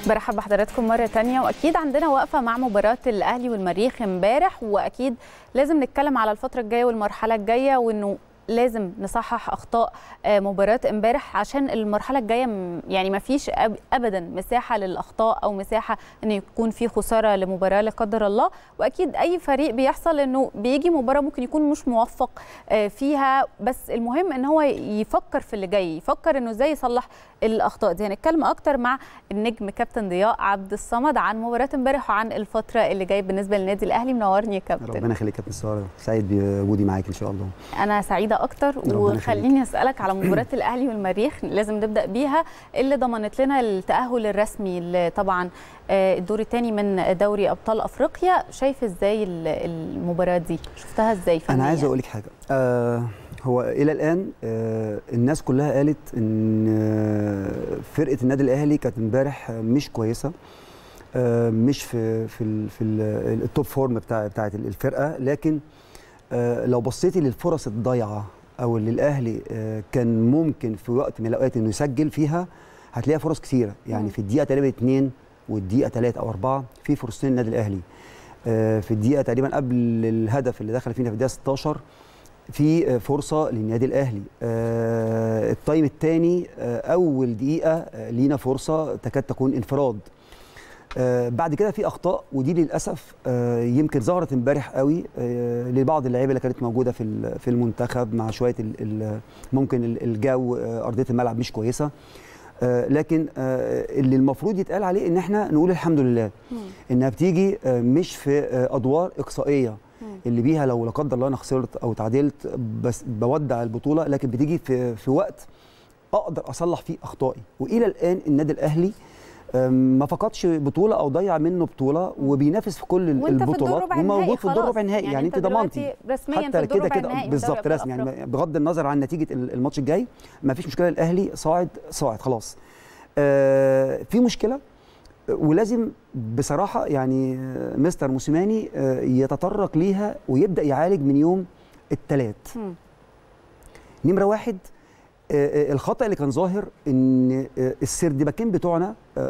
برحب بحضراتكم مرة تانية وأكيد عندنا وقفة مع مباراة الأهلي والمريخ امبارح وأكيد لازم نتكلم على الفترة الجاية والمرحلة الجاية وإنه لازم نصحح اخطاء مباراه امبارح عشان المرحله الجايه يعني ما فيش ابدا مساحه للاخطاء او مساحه ان يكون في خساره لمباراه لا قدر الله واكيد اي فريق بيحصل انه بيجي مباراه ممكن يكون مش موفق فيها بس المهم ان هو يفكر في اللي جاي يفكر انه ازاي يصلح الاخطاء دي هنتكلم اكتر مع النجم كابتن ضياء عبد الصمد عن مباراه امبارح وعن الفتره اللي جايه بالنسبه للنادي الاهلي منورني يا كابتن ربنا يخليك يا كابتن ساره سعيد بوجودي معاك ان شاء الله انا سعيده اكتر وخليني اسالك على مباراه الاهلي والمريخ لازم نبدا بيها اللي ضمنت لنا التاهل الرسمي اللي طبعا الدور الثاني من دوري ابطال افريقيا شايف ازاي المباراه دي شفتها ازاي انا عايز اقول لك حاجه آه هو الى الان آه الناس كلها قالت ان آه فرقه النادي الاهلي كانت امبارح مش كويسه آه مش في في في التوب فورم بتاع بتاعه الفرقه لكن آه لو بصيتي للفرص الضايعه او اللي الاهلي آه كان ممكن في وقت من الاوقات انه يسجل فيها هتلاقيها فرص كثيره يعني في الدقيقه تقريبا 2 والدقيقه 3 او 4 في فرصتين للنادي الاهلي آه في الدقيقه تقريبا قبل الهدف اللي دخل فينا في الدقيقه 16 في فرصه للنادي الاهلي آه التايم الثاني اول دقيقه لينا فرصه تكاد تكون انفراد آه بعد كده في اخطاء ودي للاسف آه يمكن ظهرت امبارح قوي آه لبعض اللعيبه اللي كانت موجوده في في المنتخب مع شويه ال ال ممكن الجو ارضيه الملعب مش كويسه لكن اللي المفروض يتقال عليه ان احنا نقول الحمد لله انها بتيجي مش في ادوار اقصائيه اللي بيها لو لا قدر الله انا خسرت او تعادلت بس بودع البطوله لكن بتيجي في في وقت اقدر اصلح فيه اخطائي والى الان النادي الاهلي ما فقدش بطوله او ضيع منه بطوله وبينافس في كل البطولات وموجود في الدور ربع النهائي يعني, يعني انت ضمنتي حتى كده كده بالظبط رسمي يعني بغض النظر عن نتيجه الماتش الجاي ما فيش مشكله الاهلي صاعد صاعد خلاص آه في مشكله ولازم بصراحه يعني مستر موسيماني يتطرق ليها ويبدا يعالج من يوم الثلاث نمره واحد الخطا اللي كان ظاهر ان السردباكين بتوعنا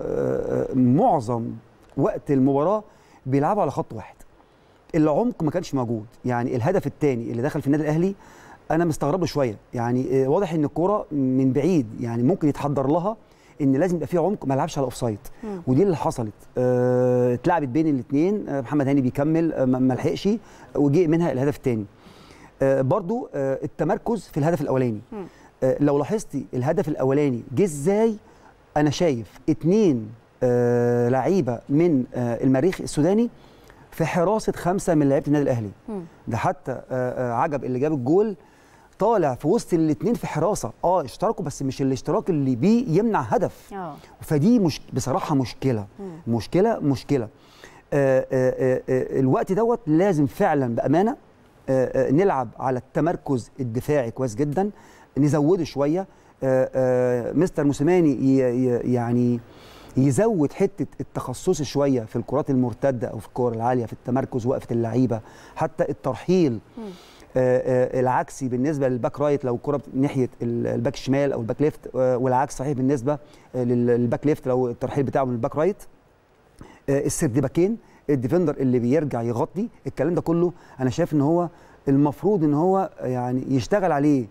معظم وقت المباراه بيلعبوا على خط واحد العمق ما كانش موجود يعني الهدف الثاني اللي دخل في النادي الاهلي انا مستغرب له شويه يعني واضح ان الكوره من بعيد يعني ممكن يتحضر لها ان لازم يبقى في عمق ما لعبش على اوفسايد ودي اللي حصلت أه اتلعبت بين الاثنين محمد هاني بيكمل ما لحقش وجي منها الهدف الثاني أه برضو أه التمركز في الهدف الاولاني لو لاحظتي الهدف الاولاني جه ازاي انا شايف اتنين آه لعيبه من آه المريخ السوداني في حراسه خمسه من لعيبه النادي الاهلي ده حتى آه آه عجب اللي جاب الجول طالع في وسط الاثنين في حراسه اه اشتركوا بس مش الاشتراك اللي بيه يمنع هدف أوه. فدي مش بصراحه مشكله مم. مشكله مشكله آه آه آه الوقت دوت لازم فعلا بامانه آه آه نلعب على التمركز الدفاعي كويس جدا نزوده شويه آآ آآ مستر موسيماني يعني يزود حته التخصص شويه في الكرات المرتده او في الكور العاليه في التمركز وقفه اللعيبه حتى الترحيل آآ العكسي بالنسبه للباك رايت لو الكره ناحيه الباك الشمال او الباك ليفت والعكس صحيح بالنسبه للباك ليفت لو الترحيل بتاعه من الباك رايت السردباكين الديفندر اللي بيرجع يغطي الكلام ده كله انا شايف ان هو المفروض ان هو يعني يشتغل عليه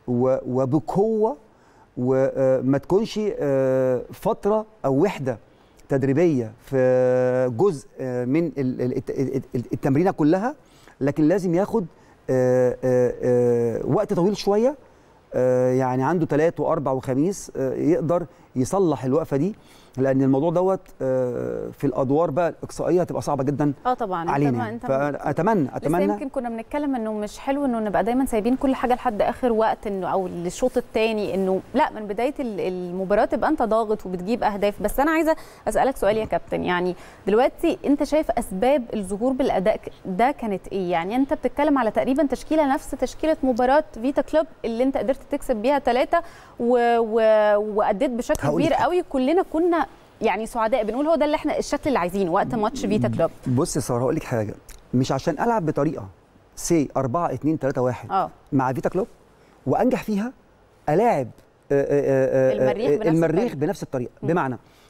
وبقوه وما تكونش فتره او وحده تدريبيه في جزء من التمرينه كلها لكن لازم ياخد وقت طويل شويه يعني عنده ثلاث واربع وخميس يقدر يصلح الوقفه دي لان الموضوع دوت في الادوار بقى الاقصائيه هتبقى صعبه جدا اه طبعا علينا انت فاتمنى اتمنى يمكن كنا بنتكلم انه مش حلو انه نبقى دايما سايبين كل حاجه لحد اخر وقت انه او الشوط الثاني انه لا من بدايه المباراه تبقى انت ضاغط وبتجيب اهداف بس انا عايزه اسالك سؤال يا كابتن يعني دلوقتي انت شايف اسباب الظهور بالاداء ده كانت ايه يعني انت بتتكلم على تقريبا تشكيله نفس تشكيله مباراه فيتا كلوب اللي انت قدرت تكسب بيها ثلاثه و... و... واديت بشكل كبير قوي كلنا كنا يعني سعداء بنقول هو ده اللي احنا الشكل اللي عايزينه وقت ماتش فيتا كلوب بص يا ساره هقول لك حاجه مش عشان العب بطريقه سي 4 2 3 1 اه مع فيتا كلوب وانجح فيها الاعب المريخ بنفس المريخ الطريقة. بنفس الطريقه بمعنى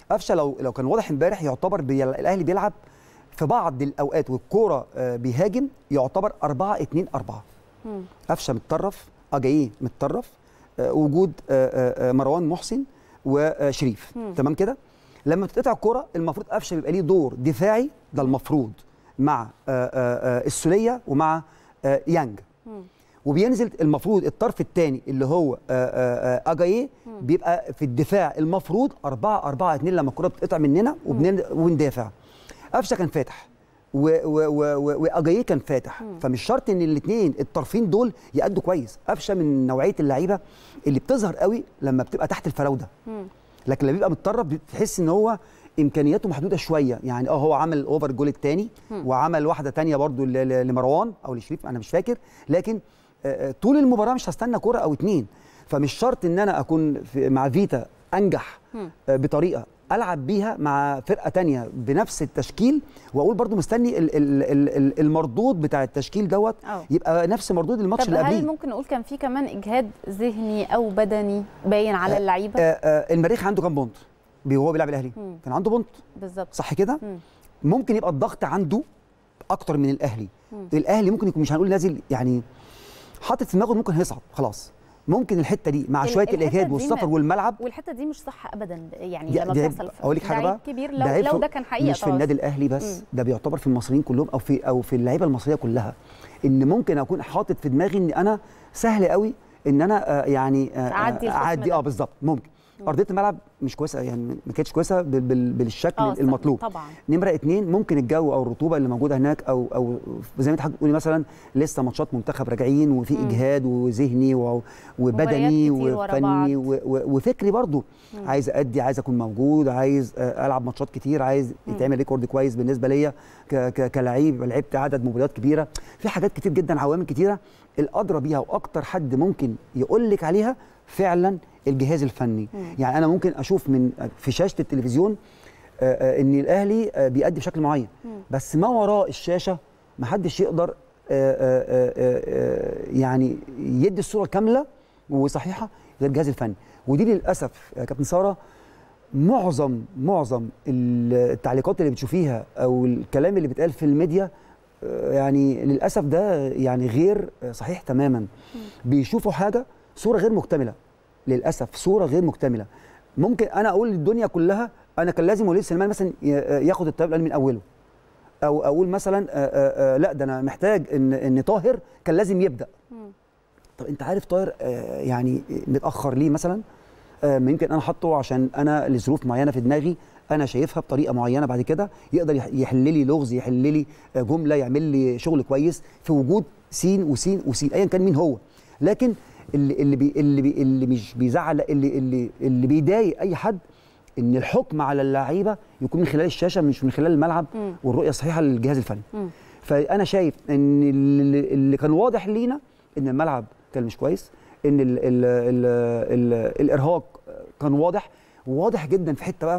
قفشه لو لو كان واضح امبارح يعتبر بي الاهلي بيلعب في بعض الاوقات والكوره آه، بيهاجم يعتبر 4 2 4 مم. قفشه متطرف اجاييه متطرف آه، وجود آه، آه، آه، مروان محسن وشريف مم. تمام كده لما بتتقطع الكوره المفروض قفشه بيبقى ليه دور دفاعي ده المفروض مع آه، آه، آه، السوليه ومع آه، يانج مم. وبينزل المفروض الطرف الثاني اللي هو آه، آه، آه، اجاييه بيبقى في الدفاع المفروض 4 4 2 لما الكره بتقطع مننا وبنن- وبندافع قفشه كان فاتح و- و- و- و- واجاييه كان فاتح فمش شرط ان الاثنين الطرفين دول يأدوا كويس قفشه من نوعيه اللعيبه اللي بتظهر قوي لما بتبقى تحت الفراوده مم. لكن لما بيبقى متطرف بتحس ان هو امكانياته محدوده شويه يعني اه هو عمل الاوفر جول الثاني وعمل واحده تانية برضو ل- ل- لمروان او لشريف انا مش فاكر لكن آه، آه، طول المباراه مش هستنى كوره او اتنين فمش شرط ان انا اكون في مع فيتا انجح مم. آه، بطريقه العب بيها مع فرقه تانية بنفس التشكيل واقول برضو مستني ال- ال- ال- ال- المردود بتاع التشكيل دوت اه يبقى نفس مردود الماتش طب اللي هل قبليه ممكن نقول كان في كمان اجهاد ذهني او بدني باين على اللعيبه آه، آه، المريخ عنده كام بونت بي- وهو بيلعب الاهلي مم. كان عنده بونت بالظبط صح كده مم. ممكن يبقى الضغط عنده اكتر من الاهلي مم. الاهلي ممكن يكون مش هنقول نازل يعني حاطط في دماغه ممكن هيصعد خلاص ممكن الحته دي مع ال- شويه الحتة الاجهاد دي والسفر ما- والماجهاد والحته دي مش صح ابدا يعني دي- لما دي عيب. بتحصل في أقول لك حاجة لعيب بقى؟ كبير ده لو عيب لو في- ده كان حقيقه مش في خلاص. النادي الاهلي بس مم. ده بيعتبر في المصريين كلهم او في او في اللعيبه المصريه كلها ان ممكن اكون حاطط في دماغي ان انا سهل قوي ان انا آه، يعني آه، تعدي الخصم اعدي ده. اه بالظبط ممكن ارضيه الملعب مش كويسه يعني ما كانتش كويسه بال- بال- بالشكل آه، المطلوب طبعا نمره اتنين ممكن الجو او الرطوبه اللي موجوده هناك او او زي ما انت حضرتك بتقولي مثلا لسه ماتشات منتخب راجعين وفي مم. اجهاد وذهني و- مباريات وبدني كتير ورا وفني بعض. و- و- وفكري برضو مم. عايز ادي عايز اكون موجود عايز آه، العب ماتشات كتير عايز مم. يتعمل ريكورد كويس بالنسبه ليا ك- ك- كلعيب لعبت عدد مباريات كبيره في حاجات كتير جدا عوامل كتيره الادرى بيها واكتر حد ممكن يقول لك عليها فعلا الجهاز الفني مم. يعني انا ممكن اشوف من في شاشه التلفزيون آه، آه، ان الاهلي آه، بيأدي بشكل معين مم. بس ما وراء الشاشه محدش يقدر آه، آه، آه، آه، يعني يدي الصوره كامله وصحيحه غير الجهاز الفني ودي للاسف يا كابتن ساره معظم معظم التعليقات اللي بتشوفيها او الكلام اللي بيتقال في الميديا آه، يعني للاسف ده يعني غير آه، صحيح تماما بيشوفوا حاجه صوره غير مكتمله للاسف صوره غير مكتمله ممكن انا اقول للدنيا كلها انا كان لازم وليد سليمان مثلا ي- ياخد الطيب الأهلي من اوله او اقول مثلا آه، آه، آه، لا ده انا محتاج ان ان طاهر كان لازم يبدا مم. طب انت عارف طاهر آه، يعني متاخر ليه مثلا آه، ما يمكن انا حاطه عشان انا لظروف معينه في دماغي انا شايفها بطريقه معينه بعد كده يقدر يح- يحل لي لغز يحل لي آه، جمله يعمل لي شغل كويس في وجود سين وسين وسين ايا كان مين هو لكن اللي اللي بي اللي, بي اللي مش بيزعل اللي اللي اللي بيضايق اي حد ان الحكم على اللعيبه يكون من خلال الشاشه مش من خلال الملعب مم. والرؤيه الصحيحه للجهاز الفني مم. فانا شايف ان اللي, اللي كان واضح لينا ان الملعب كان مش كويس ان ال ال ال ال الارهاق كان واضح وواضح جدا في حته بقى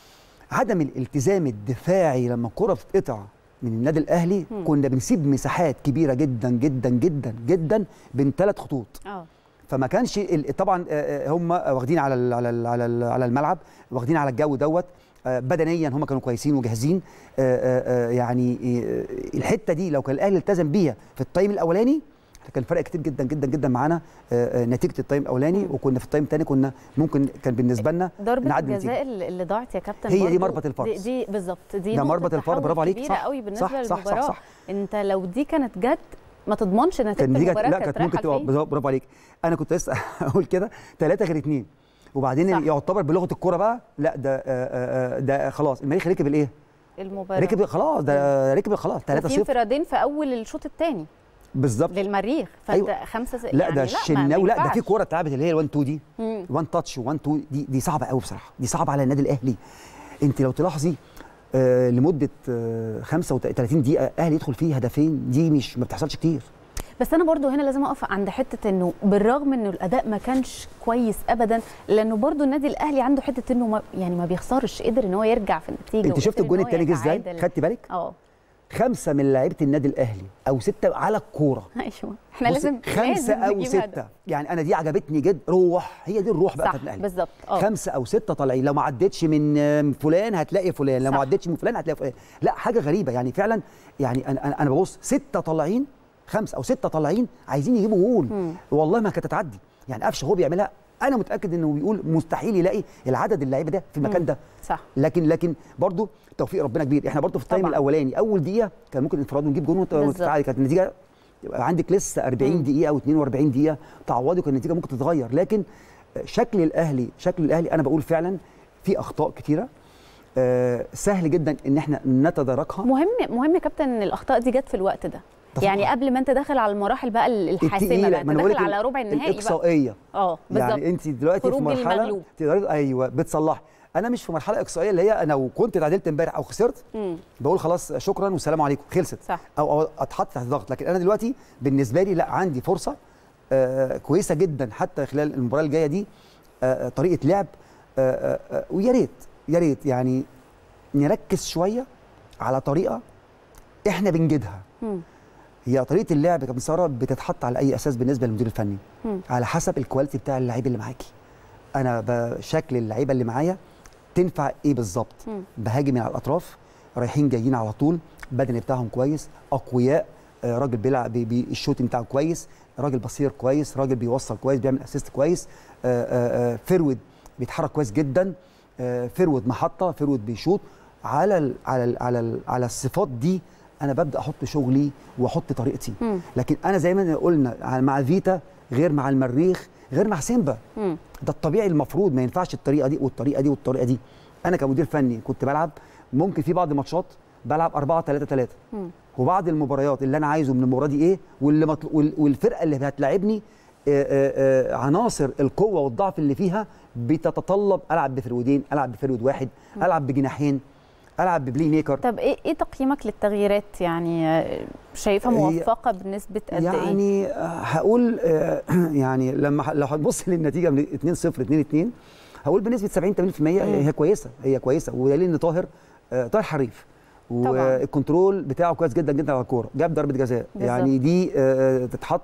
عدم الالتزام الدفاعي لما الكره بتتقطع من النادي الاهلي مم. كنا بنسيب مساحات كبيره جدا جدا جدا جدا بين ثلاث خطوط اه فما كانش ال- طبعا آه، آه، هم واخدين على ال- على ال- على ال- على الملعب واخدين على الجو دوت آه، بدنيا هم كانوا كويسين وجاهزين آه، آه، آه، يعني آه، الحته دي لو كان الاهلي التزم بيها في التايم الاولاني كان فرق كتير جدا جدا جدا معانا آه، آه، نتيجه التايم الاولاني مم. وكنا في التايم الثاني كنا ممكن كان بالنسبه لنا ضربة نعدي الجزاء اللي اللي ضاعت يا كابتن هي دي برضو مربط الفرس. دي, دي بالظبط دي ده نقطة مربط الفرس، تحول برافو عليك، كبيرة صح، قوي بالنسبة صح، صح، صح، للمباراة صح. انت لو دي كانت جت ما تضمنش نتيجة كان نتيجه المباراة لا كانت كانت ممكن رايحة تبقى لفين. بالظبط، برافو عليك انا كنت لسه اقول كده ثلاثه غير اثنين وبعدين صح. اللي يعتبر بلغه الكوره بقى لا ده آه، آه، آه، ده خلاص المريخ ركب الايه؟ المباراة ركب خلاص ده ركب خلاص 3 وفي 0 انفرادين في اول الشوط الثاني بالظبط للمريخ فانت أيوة. خمسة س... لا يعني ده ما- الشناوي ما لا ده في ينفعش. كوره اتلعبت اللي هي ال1 2 دي مم. 1 تاتش و1 2 دي دي صعبه قوي بصراحه دي صعبه على النادي الاهلي انت لو تلاحظي آه لمده آه 35 دقيقه الاهلي يدخل فيه هدفين دي مش ما بتحصلش كتير بس انا برضو هنا لازم اقف عند حته انه بالرغم انه الاداء ما كانش كويس ابدا لانه برضو النادي الاهلي عنده حته انه ما يعني ما بيخسرش قدر ان هو يرجع في النتيجه انت شفت وقدر إن الجون هو الثاني جه ازاي يتعادل. خدتي بالك اه خمسه من لعيبه النادي الاهلي او سته على الكوره ايوه احنا بصي، لازم خمسه لازم او نجيب سته هدف. يعني انا دي عجبتني جدا روح هي دي الروح بقى صح بتاعت الاهلي بالظبط اه خمسه او سته طالعين لو ما عدتش من آم، فلان هتلاقي فلان لو ما صح. عدتش من فلان هتلاقي فلان لا حاجه غريبه يعني فعلا يعني انا انا, أنا ببص سته طالعين خمسه او سته طالعين عايزين يجيبوا جول والله ما كانت هتعدي يعني قفشه هو بيعملها انا متاكد انه بيقول مستحيل يلاقي العدد اللعيبه ده في المكان ده صح لكن لكن برضو توفيق ربنا كبير احنا برضو في التايم طبعاً. الاولاني اول دقيقه كان ممكن انفراد ونجيب جون وت- بالظبط. وتتعادل كانت النتيجه يبقى عندك لسه 40 دقيقه او 42 دقيقه تعوضي كان النتيجه ممكن تتغير لكن شكل الاهلي شكل الاهلي انا بقول فعلا في اخطاء كتيره آه، سهل جدا ان احنا نتداركها مهم مهم يا كابتن ان الاخطاء دي جت في الوقت ده طبعاً. يعني قبل ما انت داخل على المراحل بقى الحاسمه التقيلة، بقى انت ما أنا بقول داخل لك على ربع النهائي بقى الاقصائيه اه بالظبط يعني انت دلوقتي في خروج مرحله المغلوب. تقدري ايوه بتصلحي انا مش في مرحله اقصائيه اللي هي انا لو كنت اتعادلت امبارح او خسرت مم. بقول خلاص شكرا والسلام عليكم خلصت صح او او اتحط تحت ضغط لكن انا دلوقتي بالنسبه لي لا عندي فرصه آه كويسه جدا حتى خلال المباراه الجايه دي آه آه، طريقه لعب آه آه آه ويا ريت يا ريت يعني نركز شويه على طريقه احنا بنجدها مم. هي طريقه اللعب يا كابتن ساره بتتحط على اي اساس بالنسبه للمدير الفني مم. على حسب الكواليتي بتاع اللعيب اللي معاكي انا بشكل اللعيبه اللي معايا تنفع ايه بالظبط مم. بهاجم من على الاطراف رايحين جايين على طول بدني بتاعهم كويس اقوياء آه، راجل بيلعب بي- بي- الشوتنج بتاعه كويس راجل بصير كويس راجل بيوصل كويس بيعمل اسيست كويس آه، آه، آه، فرود بيتحرك كويس جدا آه، فرود محطه فرود بيشوط على ال على ال على ال على الصفات دي انا ببدا احط شغلي واحط طريقتي مم. لكن انا زي ما قلنا مع فيتا غير مع المريخ غير مع سيمبا مم. ده الطبيعي المفروض ما ينفعش الطريقه دي والطريقه دي والطريقه دي انا كمدير فني كنت بلعب ممكن في بعض الماتشات بلعب 4 3 3 مم. وبعض المباريات اللي انا عايزه من المباراه دي ايه واللي مطل... وال- والفرقه اللي هتلاعبني آه، آه، آه، عناصر القوه والضعف اللي فيها بتتطلب العب بفرودين العب بفرود واحد العب بجناحين العب ببلاي ميكر طب ايه ايه تقييمك للتغييرات يعني آه، شايفها هي- موفقه بنسبه قد ايه يعني آه، هقول آه، يعني لما ح- لو هتبص للنتيجه من 2 0 2 2 هقول بنسبه 70 80% هي كويسه هي كويسه ودليل ان طاهر آه، طاهر حريف طبعاً. والكنترول بتاعه كويس جدا جدا على الكوره جاب ضربه جزاء بالظبط. يعني دي آه، تتحط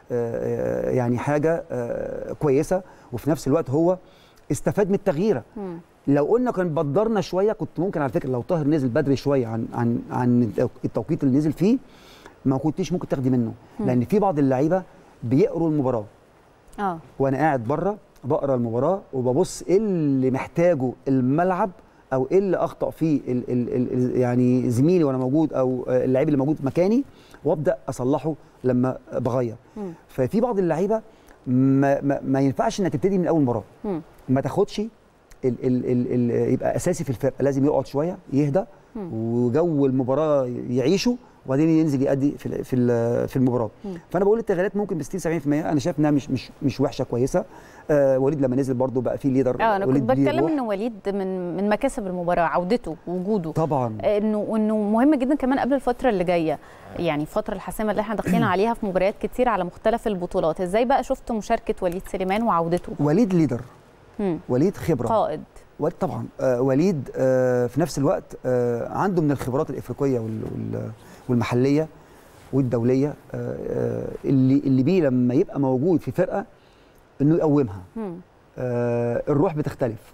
آه، آه، يعني حاجه آه، كويسه وفي نفس الوقت هو استفاد من التغييره مم. لو قلنا كان بدرنا شويه كنت ممكن على فكره لو طاهر نزل بدري شويه عن عن عن التوقيت اللي نزل فيه ما كنتيش ممكن تاخدي منه لان في بعض اللعيبه بيقروا المباراه اه وانا قاعد بره بقرا المباراه وببص ايه اللي محتاجه الملعب او ايه اللي اخطا فيه ال ال ال يعني زميلي وانا موجود او آه، اللعيب اللي موجود مكاني وابدا اصلحه لما بغير مم. ففي بعض اللعيبه ما, ما, ما ينفعش انها تبتدي من اول مباراه مم. ما تاخدش ال ال ال ال يبقى اساسي في الفرقه لازم يقعد شويه يهدى وجو المباراه يعيشه وبعدين ينزل يأدي في ال- في ال- في المباراه فانا بقول التغييرات ممكن ب 60 70% انا شايف انها مش مش مش وحشه كويسه آه وليد لما نزل برده بقى فيه ليدر اه انا كنت وليد ليه بتكلم روح. ان وليد من من مكاسب المباراه عودته وجوده طبعا انه انه مهم جدا كمان قبل الفتره اللي جايه يعني الفتره الحاسمه اللي احنا داخلين عليها في مباريات كتير على مختلف البطولات ازاي بقى شفت مشاركه وليد سليمان وعودته وليد ليدر مم. وليد خبره قائد وليد طبعا آه وليد آه في نفس الوقت آه عنده من الخبرات الافريقيه وال وال والمحليه والدوليه آه آه اللي اللي بيه لما يبقى موجود في فرقه انه يقومها مم. آه الروح بتختلف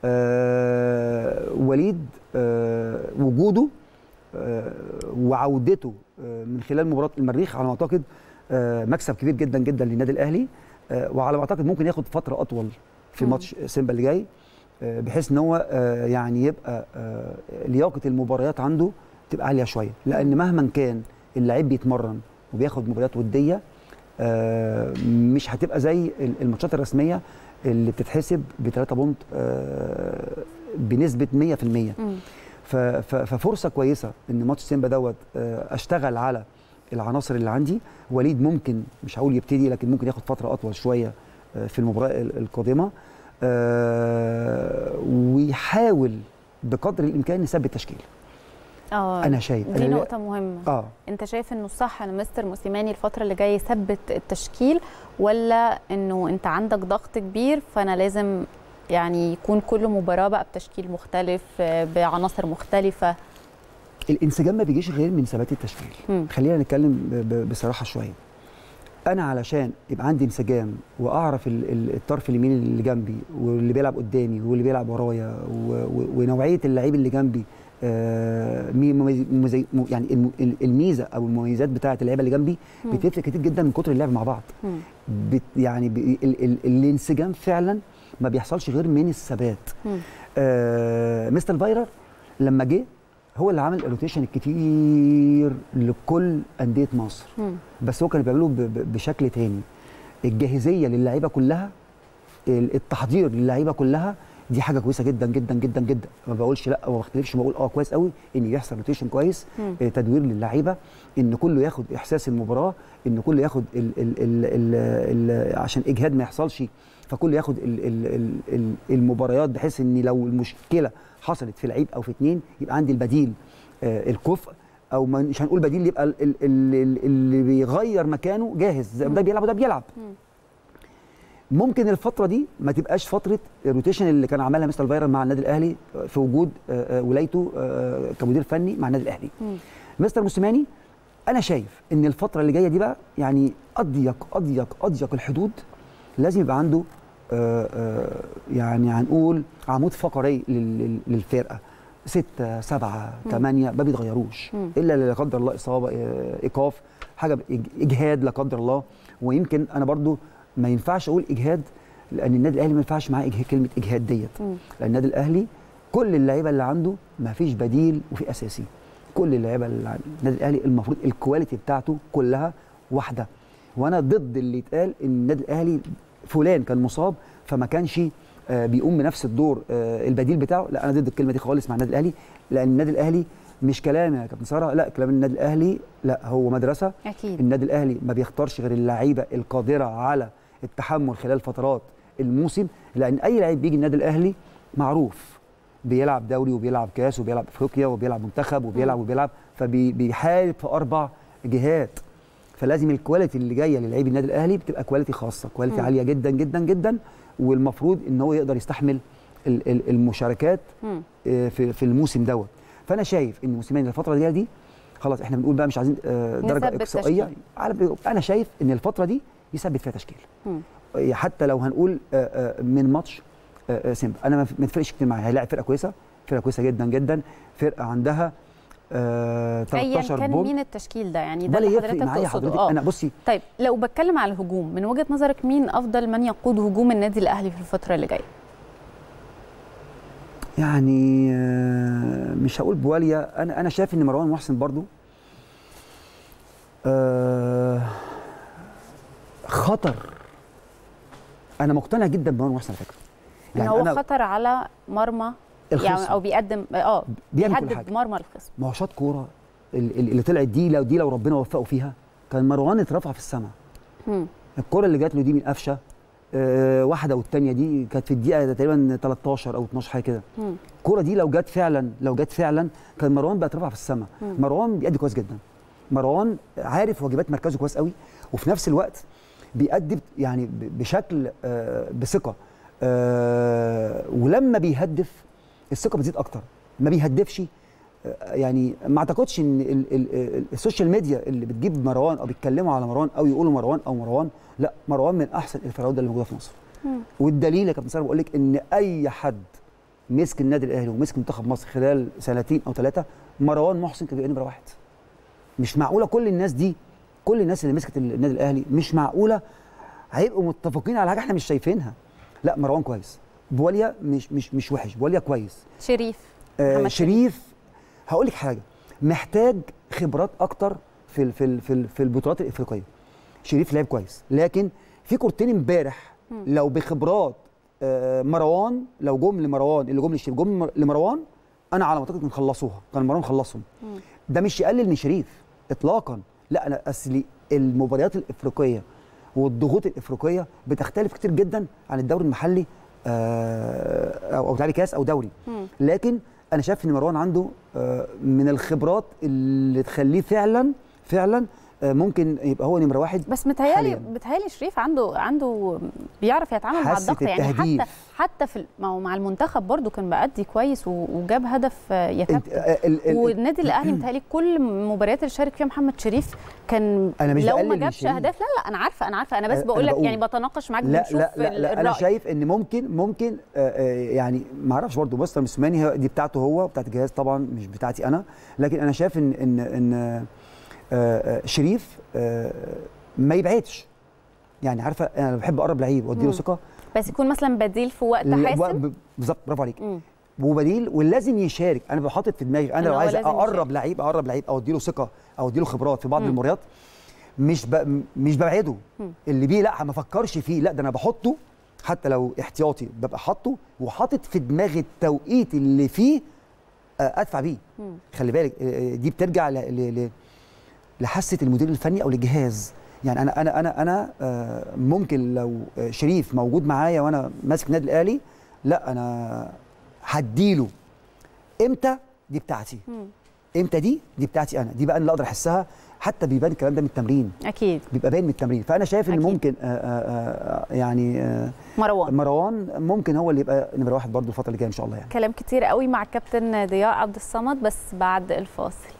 آه وليد آه وجوده آه وعودته آه من خلال مباراه المريخ على ما اعتقد آه مكسب كبير جدا جدا للنادي الاهلي آه وعلى ما اعتقد ممكن ياخد فتره اطول في مم. ماتش سيمبا اللي جاي آه بحيث ان هو آه يعني يبقى آه لياقه المباريات عنده تبقى عاليه شويه لان مهما كان اللعيب بيتمرن وبياخد مباريات وديه آه مش هتبقى زي الماتشات الرسميه اللي بتتحسب ب 3 بونت آه بنسبه 100% مم. ف- ف- ففرصه كويسه ان ماتش سيمبا دوت آه، اشتغل على العناصر اللي عندي وليد ممكن مش هقول يبتدي لكن ممكن ياخد فتره اطول شويه آه، في المباراه ال- القادمه آه، ويحاول بقدر الامكان يثبت تشكيل اه انا شايف دي أنا لا- نقطه مهمه اه انت شايف انه صح ان مستر موسيماني الفتره اللي جايه يثبت التشكيل ولا انه انت عندك ضغط كبير فانا لازم يعني يكون كل مباراه بقى بتشكيل مختلف آه، بعناصر مختلفه الانسجام ما بيجيش غير من ثبات التشكيل مم. خلينا نتكلم ب- ب- بصراحه شويه انا علشان يبقى عندي انسجام واعرف ال- ال- الطرف اليمين اللي جنبي واللي بيلعب قدامي واللي بيلعب ورايا و- و- ونوعيه اللعيب اللي جنبي آه، مي- مميز- مميز- م- يعني الم- ال- الميزه او المميزات بتاعه اللعيبه اللي جنبي مم. بتفرق كتير جدا من كتر اللعب مع بعض مم. بت يعني ب- ال ال الانسجام فعلا ما بيحصلش غير من الثبات مم. آه مستر فايرر لما جه هو اللي عمل الروتيشن الكتير لكل انديه مصر مم. بس هو كان بيعمله ب- ب- بشكل تاني الجاهزيه للعيبه كلها ال- التحضير للعيبه كلها دي حاجه كويسه جدا جدا جدا جدا ما بقولش لا وما بختلفش بقول اه كويس قوي ان يحصل روتيشن كويس مم. آه، تدوير للعيبه ان كله ياخد احساس المباراه ان كله ياخد ال ال ال ال ال عشان اجهاد ما يحصلش فكله ياخد ال ال ال ال المباريات بحيث ان لو المشكله حصلت في لعيب او في اتنين يبقى عندي البديل آه، الكفء او ما- مش هنقول بديل يبقى ال- ال- ال- اللي بيغير مكانه جاهز زي ما ده بيلعب وده بيلعب مم. ممكن الفتره دي ما تبقاش فتره الروتيشن اللي كان عملها مستر فايرر مع النادي الاهلي في وجود آه، آه، ولايته آه، كمدير فني مع النادي الاهلي مم. مستر موسيماني انا شايف ان الفتره اللي جايه دي بقى يعني اضيق اضيق اضيق الحدود لازم يبقى عنده آه، آه، يعني هنقول عمود فقري لل- لل- للفرقه ستة سبعة مم. ثمانية ما بيتغيروش مم. إلا لا قدر الله إصابة آه، إيقاف حاجة إج- إجهاد لا قدر الله ويمكن أنا برضو ما ينفعش أقول إجهاد لأن النادي الأهلي ما ينفعش معاه إجهاد كلمة إجهاد ديت مم. لان النادي الاهلي كل اللعيبه اللي عنده ما فيش بديل وفي اساسي كل اللعيبه اللي عند النادي الاهلي المفروض الكواليتي بتاعته كلها واحده وانا ضد اللي يتقال ان النادي الاهلي فلان كان مصاب فما كانش آه، بيقوم بنفس الدور آه، البديل بتاعه لا انا ضد الكلمه دي خالص مع النادي الاهلي لان النادي الاهلي مش كلام يا كابتن ساره لا كلام النادي الاهلي لا هو مدرسه اكيد النادي الاهلي ما بيختارش غير اللعيبه القادره على التحمل خلال فترات الموسم لان اي لعيب بيجي النادي الاهلي معروف بيلعب دوري وبيلعب كاس وبيلعب افريقيا وبيلعب منتخب وبيلعب وبيلعب فبيحارب في اربع جهات فلازم الكواليتي اللي جايه للعيب النادي الاهلي بتبقى كواليتي خاصه كواليتي مم. عاليه جدا جدا جدا والمفروض ان هو يقدر يستحمل ال- ال- المشاركات مم. آه، في في الموسم دوت فانا شايف ان موسيماني الفتره اللي جايه دي خلاص احنا بنقول بقى مش عايزين آه، درجه نثبت اقصائيه تشكيل. على- انا شايف ان الفتره دي يثبت فيها تشكيل مم. آه، حتى لو هنقول آه، آه، من ماتش آه، آه، سيمبا انا ما ما تفرقش كتير معايا هيلاعب فرقه كويسه فرقه كويسه جدا جدا فرقه عندها آه، ايا 13 كان بونت مين التشكيل ده يعني ده ولا اللي يفرق حضرتك معايا تقصده حضرتك اه انا بصي طيب لو بتكلم على الهجوم من وجهه نظرك مين افضل من يقود هجوم النادي الاهلي في الفتره اللي جايه يعني آه، مش هقول بواليا انا انا شايف ان مروان محسن برضو آه، خطر انا مقتنع جدا بمروان محسن على فكره ان هو خطر على مرمى يعني الخصم او بيقدم اه بيعمل كل بيهدد حاجه مرمى الخصم ما هو شاط كوره ال- ال- اللي طلعت دي لو دي لو ربنا وفقه فيها كان مروان اترفع في السماء مم. الكوره اللي جات له دي من قفشه آه، واحده والثانيه دي كانت في الدقيقه تقريبا 13 او 12 حاجه كده مم. الكوره دي لو جت فعلا لو جت فعلا كان مروان بقى اترفع في السماء مم. مروان بيأدي كويس جدا مروان عارف واجبات مركزه كويس قوي وفي نفس الوقت بيأدي يعني ب- بشكل آه، بثقه آه، ولما بيهدف الثقه بتزيد اكتر ما بيهدفش آه، يعني ما اعتقدش ان ال ال ال السوشيال ميديا اللي بتجيب مروان او بيتكلموا على مروان او يقولوا مروان او مروان لا مروان من احسن الفراوده اللي موجوده في مصر مم. والدليل يا كابتن ساره بقول لك ان اي حد مسك النادي الاهلي ومسك منتخب مصر خلال سنتين او ثلاثه مروان محسن كان بيبقى نمره واحد مش معقوله كل الناس دي كل الناس اللي مسكت النادي الاهلي مش معقوله هيبقوا متفقين على حاجه احنا مش شايفينها لا مروان كويس بواليا مش مش مش وحش بواليا كويس شريف آه محمد شريف هقول لك حاجه محتاج خبرات اكتر في ال- في ال- في ال- في البطولات الافريقيه شريف لعب كويس لكن في كورتين امبارح مم. لو بخبرات آه، مروان لو جم لمروان اللي جم لشريف جم لمر- لمروان انا على ما اعتقد كان خلصوها كان مروان خلصهم مم. ده مش يقلل من شريف اطلاقا لا انا اصلي المباريات الافريقيه والضغوط الافريقيه بتختلف كتير جدا عن الدوري المحلي آه، او او تعالي كاس او دوري مم. لكن انا شايف ان مروان عنده آه، من الخبرات اللي تخليه فعلا فعلا آه، ممكن يبقى هو نمره واحد بس متهيألي حالياً. متهيألي شريف عنده عنده بيعرف يتعامل مع حاسة الضغط يعني حتى التهديف. حتى في ال- ما هو مع المنتخب برضو كان بأدي كويس و- وجاب هدف آه، يا انت كابتن آه، ال- ال- والنادي الاهلي متهيألي كل المباريات اللي شارك فيها محمد شريف كان أنا مش لو بقلل ما من جابش شريف. اهداف لا لا انا عارفه انا عارفه انا بس أنا بقول لك بقول. يعني بتناقش معاك لا بنشوف لا لا, لا انا الرأي. شايف ان ممكن ممكن آه، آه، يعني ما اعرفش برضه مستر موسيماني هي- دي بتاعته هو بتاعت الجهاز طبعا مش بتاعتي انا لكن انا شايف ان ان ان آه، آه، شريف آه، ما يبعدش يعني عارفه انا بحب اقرب لعيب واديله مم. ثقه بس يكون مثلا بديل في وقت لا، حاسم ب- بالظبط برافو عليك مم. وبديل ولازم يشارك انا بحطط في دماغي إن انا لو هو عايز لازم اقرب يشارك. لعيب اقرب لعيب او اديله ثقه او اديله خبرات في بعض مم. المباريات مش ب... مش ببعده مم. اللي بيه لا ما افكرش فيه لا ده انا بحطه حتى لو احتياطي ببقى حاطه وحاطط في دماغي التوقيت اللي فيه آه، ادفع بيه مم. خلي بالك آه، دي بترجع ل... ل... ل... لحاسه المدير الفني او للجهاز يعني انا انا انا انا آه، ممكن لو آه، شريف موجود معايا وانا ماسك النادي الاهلي لا انا هديله امتى دي بتاعتي مم. امتى دي دي بتاعتي انا دي بقى انا اللي اقدر احسها حتى بيبان الكلام ده من التمرين اكيد بيبقى باين من التمرين فانا شايف ان أكيد. ممكن آآ آآ يعني آآ مروان مروان ممكن هو اللي يبقى نمره واحد برضه الفتره اللي جايه ان شاء الله يعني كلام كتير قوي مع الكابتن ضياء عبد الصمد بس بعد الفاصل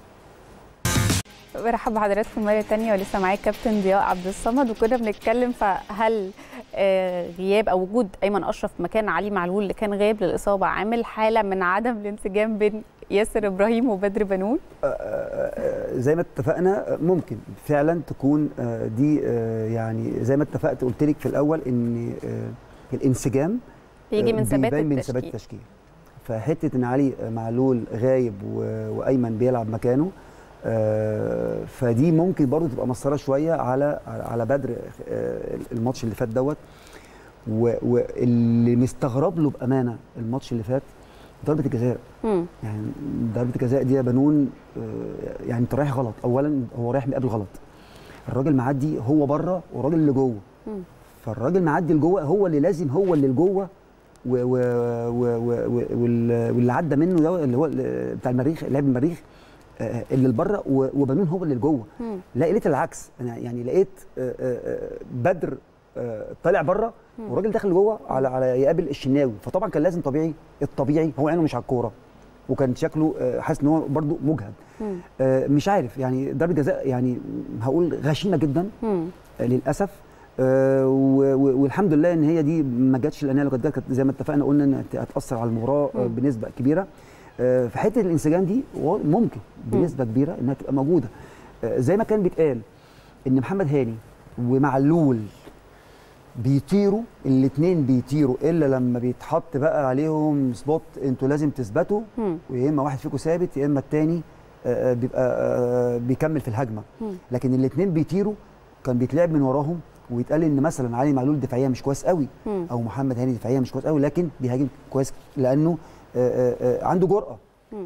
برحب بحضراتكم مرة تانية ولسه معايا كابتن ضياء عبد الصمد وكنا بنتكلم فهل آه، غياب او وجود ايمن اشرف مكان علي معلول اللي كان غايب للاصابه عامل حاله من عدم الانسجام بين ياسر ابراهيم وبدر بنون آه، زي ما اتفقنا آه، ممكن فعلا تكون آه، دي آه، يعني زي ما اتفقت قلت لك في الاول ان آه، الانسجام بيجي من آه، ثبات بيبان من ثبات التشكيل التشكيل فحته ان علي معلول غايب و- وايمن بيلعب مكانه آه، فدي ممكن برضو تبقى مصره شويه على على بدر آه، الماتش اللي فات دوت و- واللي مستغرب له بامانه الماتش اللي فات ضربه الجزاء مم. يعني ضربه الجزاء دي يا بنون آه، يعني انت رايح غلط اولا هو رايح مقابل غلط الراجل معدي هو بره والراجل اللي جوه مم. فالراجل معدي لجوه هو اللي لازم هو اللي لجوه و- و- و- و- وال- واللي عدى منه ده اللي هو ال- بتاع المريخ لاعب المريخ آه، اللي لبره و- وبنون هو اللي لجوه مم. لا لقيت العكس انا يعني لقيت آه، آه، آه، بدر آه، طالع بره مم. والراجل داخل جوه على على يقابل الشناوي فطبعا كان لازم طبيعي الطبيعي هو عينه مش على الكوره وكان شكله آه، حاسس ان هو برده مجهد مم. آه، مش عارف يعني ضربه جزاء يعني هقول غشيمه جدا مم. آه، للاسف آه، و- و- والحمد لله ان هي دي ما جاتش لان هي لو كانت جت كانت زي ما اتفقنا قلنا ان هت- هتاثر على المباراه آه، مم. بنسبه كبيره آه، في حته الانسجام دي و- ممكن بنسبه كبيره انها تبقى موجوده آه، زي ما كان بيتقال ان محمد هاني ومعلول بيطيروا الاثنين بيطيروا الا لما بيتحط بقى عليهم سبوت انتوا لازم تثبتوا مم. ويا اما واحد فيكم ثابت يا اما الثاني بيبقى آه، بيكمل في الهجمه مم. لكن الاثنين بيطيروا كان بيتلعب من وراهم ويتقال ان مثلا علي معلول دفاعيا مش كويس قوي مم. او محمد هاني دفاعيا مش كويس قوي لكن بيهاجم كويس لانه آه، آه، آه، عنده جرأه مم.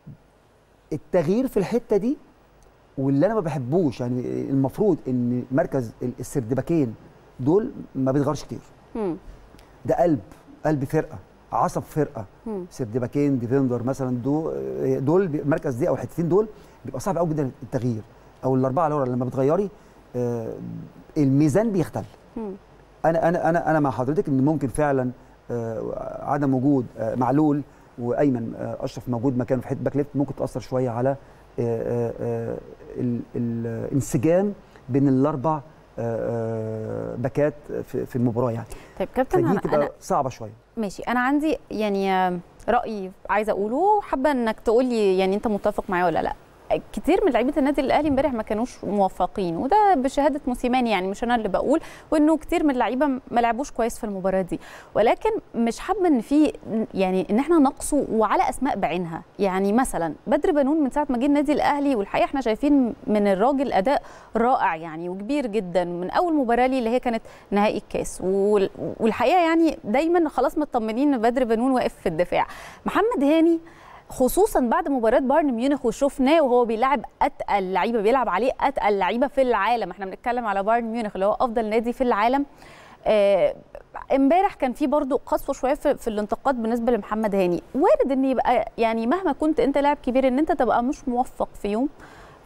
التغيير في الحته دي واللي انا ما بحبوش يعني المفروض ان مركز السردباكين دول ما بيتغيرش كتير مم. ده قلب قلب فرقه عصب فرقه مم. سردباكين ديفندر مثلا دول دول بي- المركز دي او الحتتين دول بيبقى صعب قوي جدا التغيير او الاربعه اللي ورا لما بتغيري آه، الميزان بيختل مم. انا انا انا انا مع حضرتك ان ممكن فعلا آه، عدم وجود آه، معلول وايمن آه، اشرف موجود مكانه في حته باك ليفت ممكن تاثر شويه على آه، آه، آه، ال- الانسجام بين الاربع آه، آه، باكات في في المباراه يعني طيب كابتن فدي انا تبقى انا صعبه شويه ماشي انا عندي يعني آه، راي عايزه اقوله حابه انك تقول لي يعني انت متفق معايا ولا لا كتير من لعيبه النادي الاهلي امبارح ما كانوش موفقين وده بشهاده موسيماني يعني مش انا اللي بقول وانه كتير من اللعيبه ما لعبوش كويس في المباراه دي ولكن مش حابه ان في يعني ان احنا نقصه وعلى اسماء بعينها يعني مثلا بدر بنون من ساعه ما جه النادي الاهلي والحقيقه احنا شايفين من الراجل اداء رائع يعني وكبير جدا من اول مباراه ليه اللي هي كانت نهائي الكاس وال- والحقيقه يعني دايما خلاص مطمنين ان بدر بنون واقف في الدفاع محمد هاني خصوصا بعد مباراه بايرن ميونخ وشفناه وهو بيلعب اتقل لعيبه بيلعب عليه اتقل لعيبه في العالم احنا بنتكلم على بايرن ميونخ اللي هو افضل نادي في العالم آه، امبارح كان في برضو قسوه شويه في, في الانتقاد بالنسبه لمحمد هاني وارد ان يبقى يعني مهما كنت انت لاعب كبير ان انت تبقى مش موفق في يوم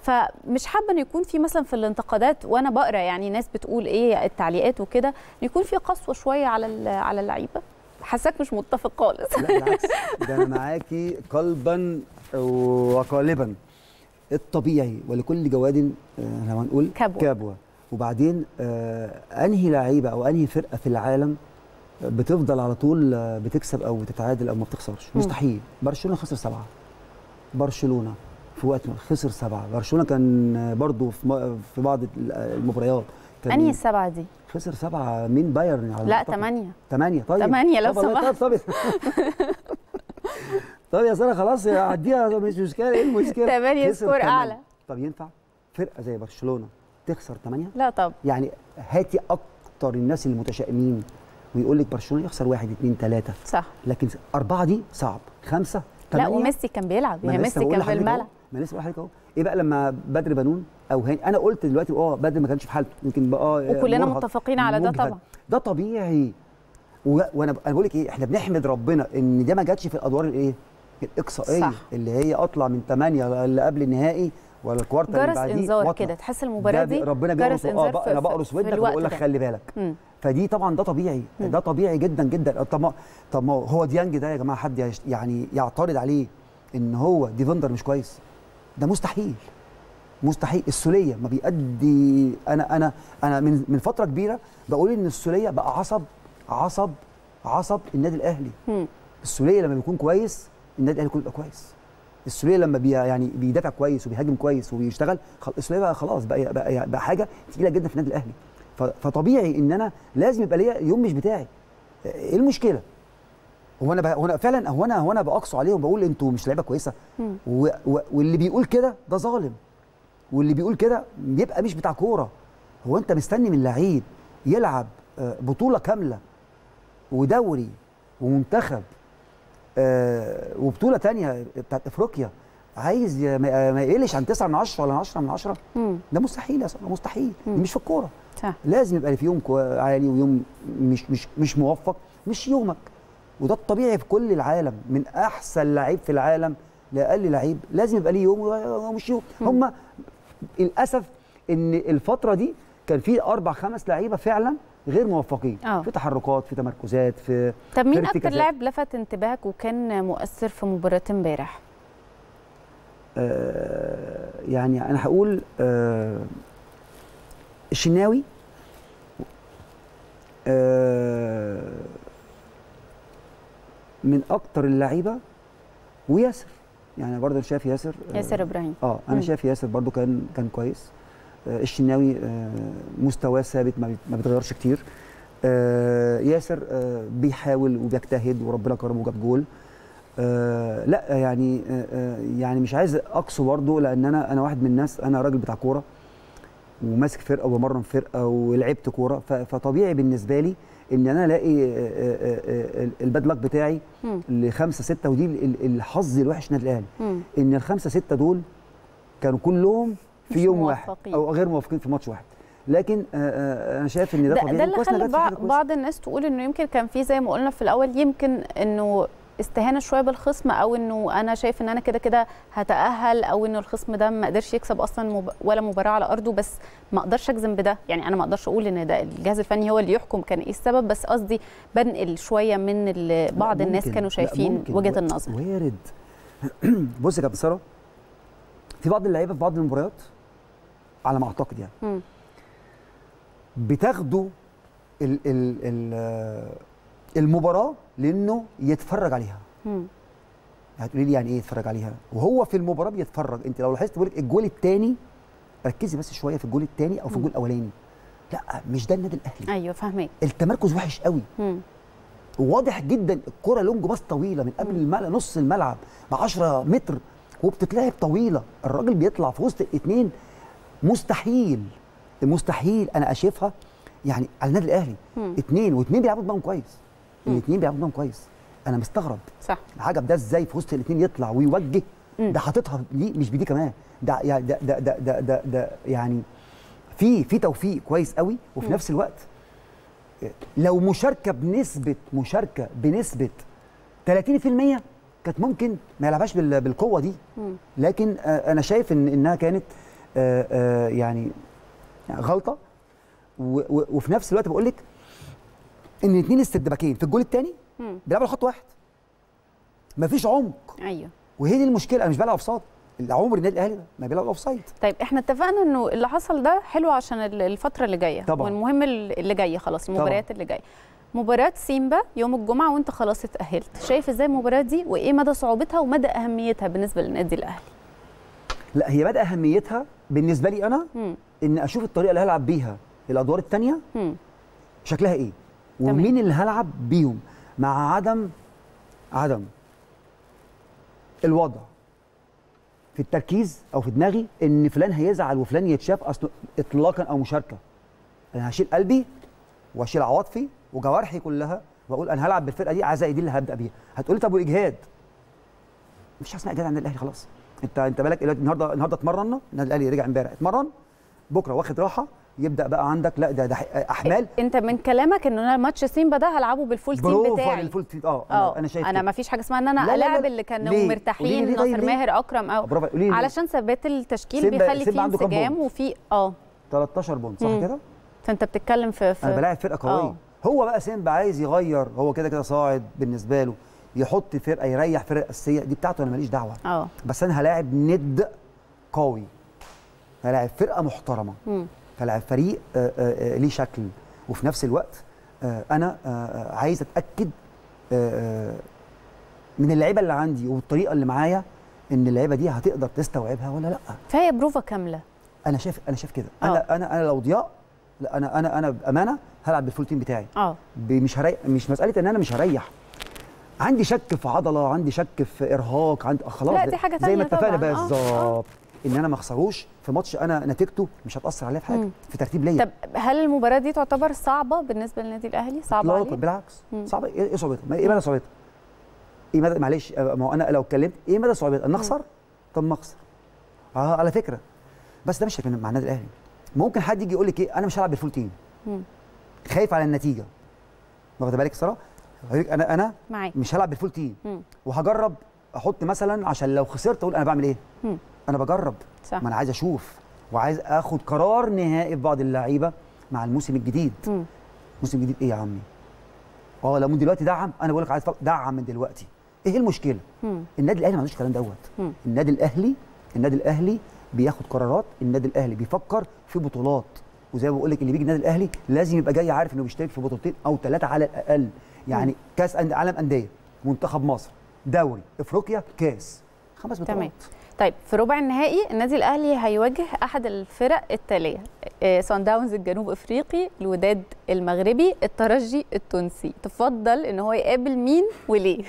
فمش حابه ان يكون في مثلا في الانتقادات وانا بقرا يعني ناس بتقول ايه التعليقات وكده يكون في قسوه شويه على على اللعيبه حاساك مش متفق خالص لا بالعكس ده انا معاكي قلبا وقالبا الطبيعي ولكل جواد لو هنقول كبوة. كبوه وبعدين آه انهي لعيبه او انهي فرقه في العالم بتفضل على طول بتكسب او بتتعادل او ما بتخسرش مستحيل برشلونه خسر سبعه برشلونه في وقت خسر سبعه برشلونه كان برضو في في بعض المباريات كان انهي السبعه دي خسر سبعه من بايرن على لا ثمانيه ثمانيه طيب ثمانيه لو طب سمحت طب طب يا ساره خلاص عديها مش مشكله ايه المشكله ثمانيه سكور اعلى طب ينفع فرقه زي برشلونه تخسر ثمانيه لا طب يعني هاتي اكتر الناس المتشائمين ويقول لك برشلونه يخسر واحد اثنين ثلاثه صح لكن اربعه دي صعب خمسه لا وميسي كان بيلعب يعني ميسي كان في الملعب ما لسه بقول لحضرتك اهو ايه بقى لما بدر بنون او هاني انا قلت دلوقتي اه بدر ما كانش في حالته يمكن بقى وكلنا متفقين على ده طبعا ده طبيعي و... وانا انا بقول لك ايه احنا بنحمد ربنا ان ده ما جاتش في الادوار الايه الاقصائيه صح. اللي هي اطلع من ثمانيه اللي قبل النهائي ولا الكوارتر اللي جرس بعديه انذار كده تحس المباراه دي ربنا جرس اه انذار بقى انا بقرص ودنك وبقول لك خلي بالك م. فدي طبعا ده طبيعي م. ده طبيعي جدا جدا طب ما طب ما هو ديانج ده يا جماعه حد يعني يعترض عليه ان هو ديفندر مش كويس ده مستحيل مستحيل السوليه ما بيأدي انا انا انا من من فتره كبيره بقول ان السوليه بقى عصب عصب عصب النادي الاهلي م. السوليه لما بيكون كويس النادي الاهلي كله يبقى كويس السوليه لما بي يعني بيدافع كويس وبيهاجم كويس وبيشتغل السوليه بقى خلاص بقى بقى, بقى حاجه تقيله جدا في النادي الاهلي فطبيعي ان انا لازم يبقى ليا يوم مش بتاعي ايه المشكله هو انا هو انا فعلا هو انا هو انا باقصوا عليهم وبقول انتوا مش لعيبه كويسه و و واللي بيقول كده ده ظالم واللي بيقول كده يبقى مش بتاع كوره هو انت مستني من لعيب يلعب بطوله كامله ودوري ومنتخب آه وبطوله تانية بتاعت افريقيا عايز ما يقلش عن 9 من 10 ولا 10 من 10 ده مستحيل يا ساره مستحيل دي مش في الكوره صح لازم يبقى في يوم عالي ويوم مش مش مش موفق مش يومك وده الطبيعي في كل العالم من احسن لعيب في العالم لاقل لعيب لازم يبقى ليه يوم ومش يوم هم للاسف ان الفتره دي كان في اربع خمس لعيبه فعلا غير موفقين أوه. في تحركات في تمركزات في طب مين اكتر لاعب لفت انتباهك وكان مؤثر في مباراه امبارح آه يعني انا هقول آه الشناوي آه من اكتر اللعيبه وياسر يعني برضه شايف ياسر ياسر ابراهيم اه انا م. شايف ياسر برضه كان كان كويس آه الشناوي آه مستواه ثابت ما بيتغيرش كتير آه ياسر آه بيحاول وبيجتهد وربنا كرمه وجاب جول آه لا يعني آه يعني مش عايز اقصه برضه لان انا انا واحد من الناس انا راجل بتاع كوره وماسك فرقه وبمرن فرقه ولعبت كوره فطبيعي بالنسبه لي ان انا الاقي الباد لك بتاعي لخمسه سته ودي الحظ الوحش النادي الاهلي ان الخمسه سته دول كانوا كلهم في يوم واحد او غير موافقين في ماتش واحد لكن انا شايف ان ده, ده طبيعي ده اللي خلى بعض, بعض الناس تقول انه يمكن كان في زي ما قلنا في الاول يمكن انه استهانه شويه بالخصم او انه انا شايف ان انا كده كده هتاهل او انه الخصم ده ما قدرش يكسب اصلا مب... ولا مباراه على ارضه بس ما اقدرش اجزم بده يعني انا ما اقدرش اقول ان ده الجهاز الفني هو اللي يحكم كان ايه السبب بس قصدي بنقل شويه من اللي بعض الناس كانوا شايفين وجهه النظر وارد بص يا كابتن ساره في بعض اللعيبه في بعض المباريات على ما اعتقد يعني م. بتاخدوا ال ال ال المباراه لانه يتفرج عليها هتقولي لي يعني ايه يتفرج عليها وهو في المباراه بيتفرج انت لو لاحظت بقول لك الجول الثاني ركزي بس شويه في الجول الثاني او في الجول الاولاني لا مش ده النادي الاهلي ايوه فاهمك التمركز وحش قوي واضح جدا الكره لونج باص طويله من قبل الملعب نص الملعب ب 10 متر وبتتلعب طويله الراجل بيطلع في وسط الاثنين مستحيل مستحيل انا اشوفها يعني على النادي الاهلي اثنين واثنين بيلعبوا دماغهم كويس الاثنين بيلعبوا دماغهم كويس انا مستغرب صح العجب ده ازاي في وسط الاثنين يطلع ويوجه ده حاططها دي مش بدي كمان ده يعني ده ده ده ده, ده, ده يعني في في توفيق كويس قوي وفي م. نفس الوقت لو مشاركه بنسبه مشاركه بنسبه 30% كانت ممكن ما يلعبهاش بالقوه دي م. لكن انا شايف ان انها كانت آه آه يعني يعني غلطه و و وفي نفس الوقت بقول لك ان الاثنين استدباكين في الجول الثاني مم. بيلعبوا على خط واحد مفيش عمق ايوه وهي دي المشكله انا مش بلعب اوفسايد عمر النادي الاهلي ده ما بيلعب اوفسايد طيب احنا اتفقنا انه اللي حصل ده حلو عشان ال- الفتره اللي جايه طبعاً. والمهم ال- اللي جايه خلاص المباريات اللي جايه مباراة سيمبا يوم الجمعة وانت خلاص اتأهلت شايف ازاي المباراة دي وايه مدى صعوبتها ومدى أهميتها بالنسبة للنادي الأهلي لا هي بدأ اهميتها بالنسبه لي انا مم. ان اشوف الطريقه اللي هلعب بيها الادوار الثانيه مم. شكلها ايه تمام. ومين اللي هلعب بيهم مع عدم عدم الوضع في التركيز او في دماغي ان فلان هيزعل وفلان يتشاف اصلا اطلاقا او مشاركه انا هشيل قلبي واشيل عواطفي وجوارحي كلها واقول انا هلعب بالفرقه دي عايزه دي اللي هبدا بيها هتقولي طب والاجهاد مفيش حاجه اسمها اجهاد عند الاهلي خلاص انت انت بالك دلوقتي النهارده النهارده اتمرنا النادي الاهلي رجع امبارح اتمرن بكره واخد راحه يبدا بقى عندك لا ده ده احمال انت من كلامك ان انا ماتش سيمبا ده هلعبه بالفول تيم بروفا بتاعي للفول تيم اه اه انا, أنا شايف انا كده. ما فيش حاجه اسمها ان انا لا، لا، لا. الاعب اللي كانوا ليه؟ قولي مرتاحين لي طيب ناصر ليه؟ ماهر اكرم او برافو قولي لي علشان ثبات التشكيل سيمبا- بيخلي سيمبا فيه عنده كام انسجام بونت؟ وفي اه 13 بونت صح مم. كده؟ فانت بتتكلم في, في انا بلاعب فرقه قويه آه. هو بقى سيمبا عايز يغير هو كده كده صاعد بالنسبه له يحط فرقه يريح فرقه اساسيه دي بتاعته انا ماليش دعوه اه بس انا هلاعب ند قوي هلاعب فرقه محترمه مم. هلاعب فريق آه، آه، آه، ليه شكل وفي نفس الوقت آه، انا آه، آه، عايز اتاكد آه، آه، من اللعيبه اللي عندي والطريقه اللي معايا ان اللعيبه دي هتقدر تستوعبها ولا لا فهي بروفا كامله انا شايف انا شايف كده آه. انا انا انا لو ضياء لا انا انا انا بامانه هلعب بالفول تيم بتاعي اه ب- مش هريح مش مساله ان انا مش هريح عندي شك في عضله عندي شك في ارهاق عندي آه خلاص لا، ده- دي حاجة زي ما تانية اتفقنا طبعاً. آه، بالظبط ان انا ما اخسروش في ماتش انا نتيجته مش هتاثر عليا في حاجه مم. في ترتيب ليا طب هل المباراه دي تعتبر صعبه بالنسبه للنادي الاهلي صعبه لا عليه بالعكس مم. صعبه ايه إيه صعوبتها؟ ما- ايه مدى صعوبتها؟ ايه مدى معلش آه، ما هو انا لو اتكلمت ايه مدى صعوبتها؟ ان اخسر؟ طب ما اخسر اه على فكره بس ده مش هيكون مع النادي الاهلي ممكن حد يجي يقول لك ايه انا مش هلعب بالفول تيم مم. خايف على النتيجه واخد بالك الصراحه هيقول لك انا انا معاك مش هلعب بالفول تيم مم. وهجرب احط مثلا عشان لو خسرت اقول انا بعمل ايه مم. انا بجرب صح ما انا عايز اشوف وعايز اخد قرار نهائي في بعض اللعيبه مع الموسم الجديد مم. موسم جديد ايه يا عمي اه لو من دلوقتي دعم انا بقول لك عايز فق- دعم من دلوقتي ايه المشكله مم. النادي الاهلي ما عندوش الكلام دوت مم. النادي الاهلي النادي الاهلي بياخد قرارات النادي الاهلي بيفكر في بطولات وزي ما بقول لك اللي بيجي النادي الاهلي لازم يبقى جاي عارف انه بيشترك في بطولتين او ثلاثه على الاقل يعني كاس أند- عالم انديه منتخب مصر دوري افريقيا كاس خمس بطولات تمام. طيب في ربع النهائي النادي الاهلي هيواجه احد الفرق التاليه آه، سان داونز الجنوب افريقي الوداد المغربي الترجي التونسي تفضل ان هو يقابل مين وليه